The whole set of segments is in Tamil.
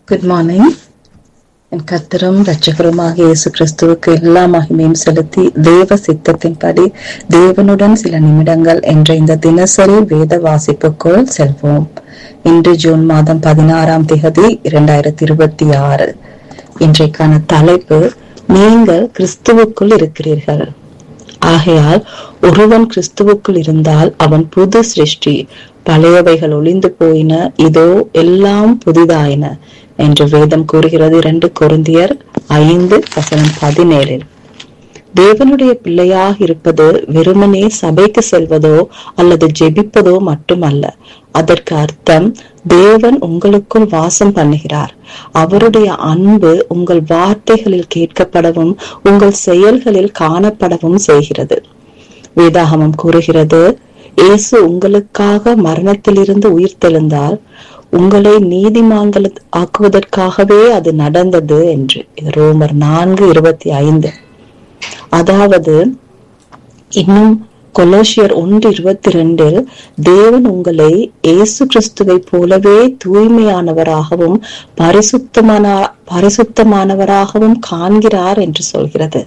குட் மார்னிங் என் கர்த்தரும் ரட்சகருமாக இயேசு கிறிஸ்துவுக்கு எல்லா மகிமையும் செலுத்தி தேவ சித்தத்தின்படி தேவனுடன் சில நிமிடங்கள் என்ற இந்த தினசரி வேத வாசிப்புக்குள் செல்வோம் இன்று ஜூன் மாதம் பதினாறாம் திகதி இரண்டாயிரத்தி இருபத்தி ஆறு இன்றைக்கான தலைப்பு நீங்கள் கிறிஸ்துவுக்குள் இருக்கிறீர்கள் ஆகையால் ஒருவன் கிறிஸ்துவுக்குள் இருந்தால் அவன் புது சிருஷ்டி பழையவைகள் ஒளிந்து போயின இதோ எல்லாம் புதிதாயின என்று வேதம் கூறுகிறது இரண்டு கொருந்தியர் ஐந்து வசனம் பதினேழில் தேவனுடைய பிள்ளையாக இருப்பது வெறுமனே சபைக்கு செல்வதோ அல்லது ஜெபிப்பதோ மட்டுமல்ல அதற்கு அர்த்தம் தேவன் உங்களுக்குள் வாசம் பண்ணுகிறார் அவருடைய அன்பு உங்கள் வார்த்தைகளில் கேட்கப்படவும் உங்கள் செயல்களில் காணப்படவும் செய்கிறது வேதாகமம் கூறுகிறது இயேசு உங்களுக்காக மரணத்திலிருந்து உயிர் தெழுந்தால் உங்களை நீதிமான்கள் ஆக்குவதற்காகவே அது நடந்தது என்று இது ரோமர் நான்கு இருபத்தி ஐந்து அதாவது இன்னும் கொலோசியர் ஒன்று இருபத்தி ரெண்டில் தேவன் உங்களை இயேசு கிறிஸ்துவை போலவே தூய்மையானவராகவும் பரிசுத்தமான பரிசுத்தமானவராகவும் காண்கிறார் என்று சொல்கிறது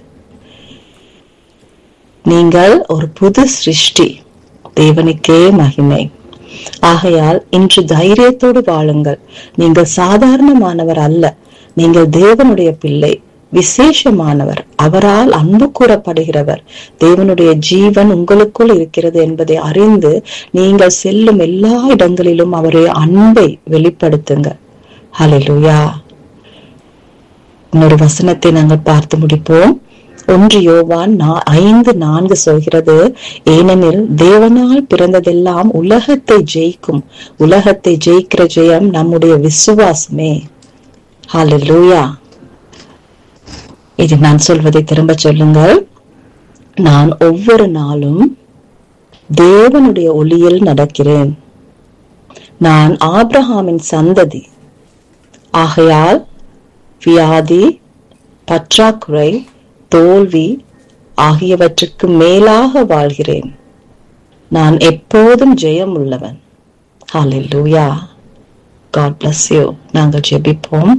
நீங்கள் ஒரு புது சிருஷ்டி தேவனுக்கே மகிமை ஆகையால் இன்று தைரியத்தோடு வாழுங்கள் நீங்கள் சாதாரணமானவர் அல்ல நீங்கள் தேவனுடைய பிள்ளை விசேஷமானவர் அவரால் அன்பு கூறப்படுகிறவர் தேவனுடைய ஜீவன் உங்களுக்குள் இருக்கிறது என்பதை அறிந்து நீங்கள் செல்லும் எல்லா இடங்களிலும் அவருடைய அன்பை வெளிப்படுத்துங்க ஹalleluya இன்னொரு வசனத்தை நாங்கள் பார்த்து முடிப்போம் ஒன்று யோவான் ஐந்து நான்கு சொல்கிறது ஏனெனில் தேவனால் பிறந்ததெல்லாம் உலகத்தை ஜெயிக்கும் உலகத்தை ஜெயிக்கிற ஜெயம் நம்முடைய விசுவாசமே ஹalleluya இது நான் சொல்வதை திரும்ப சொல்லுங்கள் நான் ஒவ்வொரு நாளும் தேவனுடைய ஒளியில் நடக்கிறேன் நான் ஆப்ரஹாமின் சந்ததி ஆகையால் வியாதி பற்றாக்குறை தோல்வி ஆகியவற்றுக்கு மேலாக வாழ்கிறேன் நான் எப்போதும் ஜெயம் உள்ளவன் ஹalleluya God bless you நாங்கள் ஜெபிப்போம்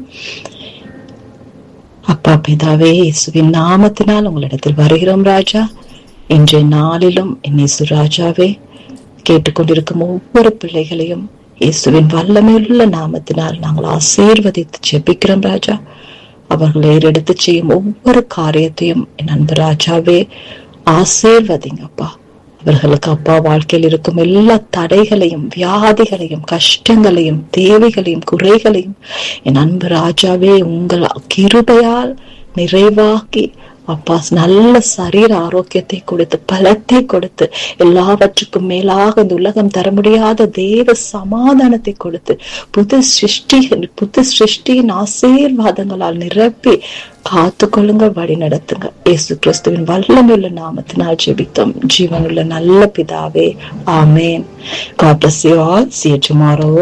அப்பா பிதாவே இயேசுவின் நாமத்தினால் உங்களிடத்தில் வருகிறோம் ராஜா இன்றைய நாளிலும் என்னேசு ராஜாவே கேட்டுக்கொண்டிருக்கும் ஒவ்வொரு பிள்ளைகளையும் இயேசுவின் வல்லமையுள்ள நாமத்தினால் நாங்கள் ஆசீர்வதித்து ஜெபிக்கிறோம் ராஜா அவர்கள் ஏறெடுத்து செய்யும் ஒவ்வொரு காரியத்தையும் என் அன்பு ராஜாவே ஆசீர்வதிங்க அப்பா அவர்களுக்கு அப்பா வாழ்க்கையில் இருக்கும் எல்லா தடைகளையும் வியாதிகளையும் கஷ்டங்களையும் தேவைகளையும் குறைகளையும் என் அன்பு ராஜாவே உங்கள் கிருபையால் நிறைவாக்கி அப்பா நல்ல சரீர ஆரோக்கியத்தை கொடுத்து பலத்தை கொடுத்து எல்லாவற்றுக்கும் மேலாக இந்த உலகம் தர முடியாத தேவ சமாதானத்தை கொடுத்து புது சிருஷ்டி புது சிருஷ்டியின் ஆசீர்வாதங்களால் நிரப்பி காத்து கொள்ளுங்க வழி நடத்துங்க இயேசு கிறிஸ்துவின் வல்லமையுள்ள நாமத்தினால் ஜெபித்தோம் ஜீவனுள்ள நல்ல பிதாவே ஆமேன் God bless you all. See you tomorrow.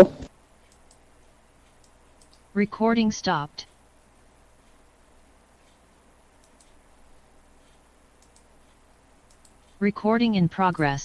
Recording stopped. Recording in progress.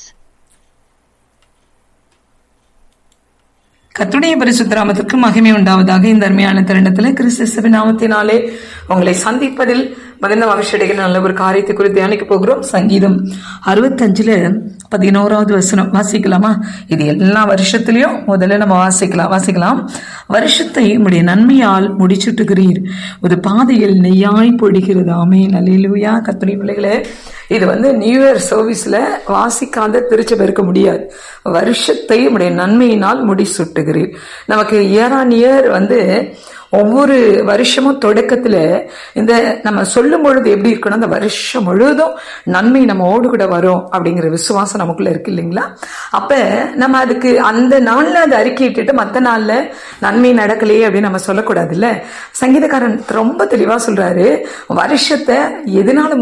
கத்துடைய பரிசுத்தராமத்திற்கு மகிமை உண்டாவதாக இந்த அருமையான தருணத்தில் கிறிஸ்து நாமத்தினாலே உங்களை சந்திப்பதில் மகிழ்ந்த மகிழ்ச்சியடைகிற நல்ல ஒரு காரியத்தை குறித்து தியானிக்க போகிறோம் சங்கீதம் அறுபத்தஞ்சுல பதினோராவது வசனம் வாசிக்கலாமா இது எல்லா வருஷத்திலையும் முதல்ல நம்ம வாசிக்கலாம் வாசிக்கலாம் வருஷத்தை உடைய நன்மையால் முடிச்சுட்டுகிறீர் ஒரு பாதையில் நெய்யாய் பொடிகிறது ஆமே நல்லூயா கத்துணை பிள்ளைகளே இது வந்து நியூ இயர் சர்வீஸ்ல வாசிக்காத திருச்சபை இருக்க முடியாது வருஷத்தை உடைய நன்மையினால் முடி சுட்டுகிறீர் நமக்கு இயர் ஆன் இயர் வந்து ஒவ்வொரு வருஷமும் தொடக்கத்துல இந்த நம்ம சொல்லும் பொழுது எப்படி இருக்கணும் அந்த வருஷம் முழுவதும் நன்மை நம்ம ஓடு கூட வரும் அப்படிங்கிற விசுவாசம் நமக்குள்ள இருக்கு இல்லைங்களா அப்ப நம்ம அதுக்கு அந்த நாள்ல அதை அறிக்கையிட்டு மத்த நாள்ல நன்மை நடக்கலையே அப்படின்னு நம்ம சொல்லக்கூடாது இல்ல சங்கீதக்காரன் ரொம்ப தெளிவா சொல்றாரு வருஷத்தை எதனால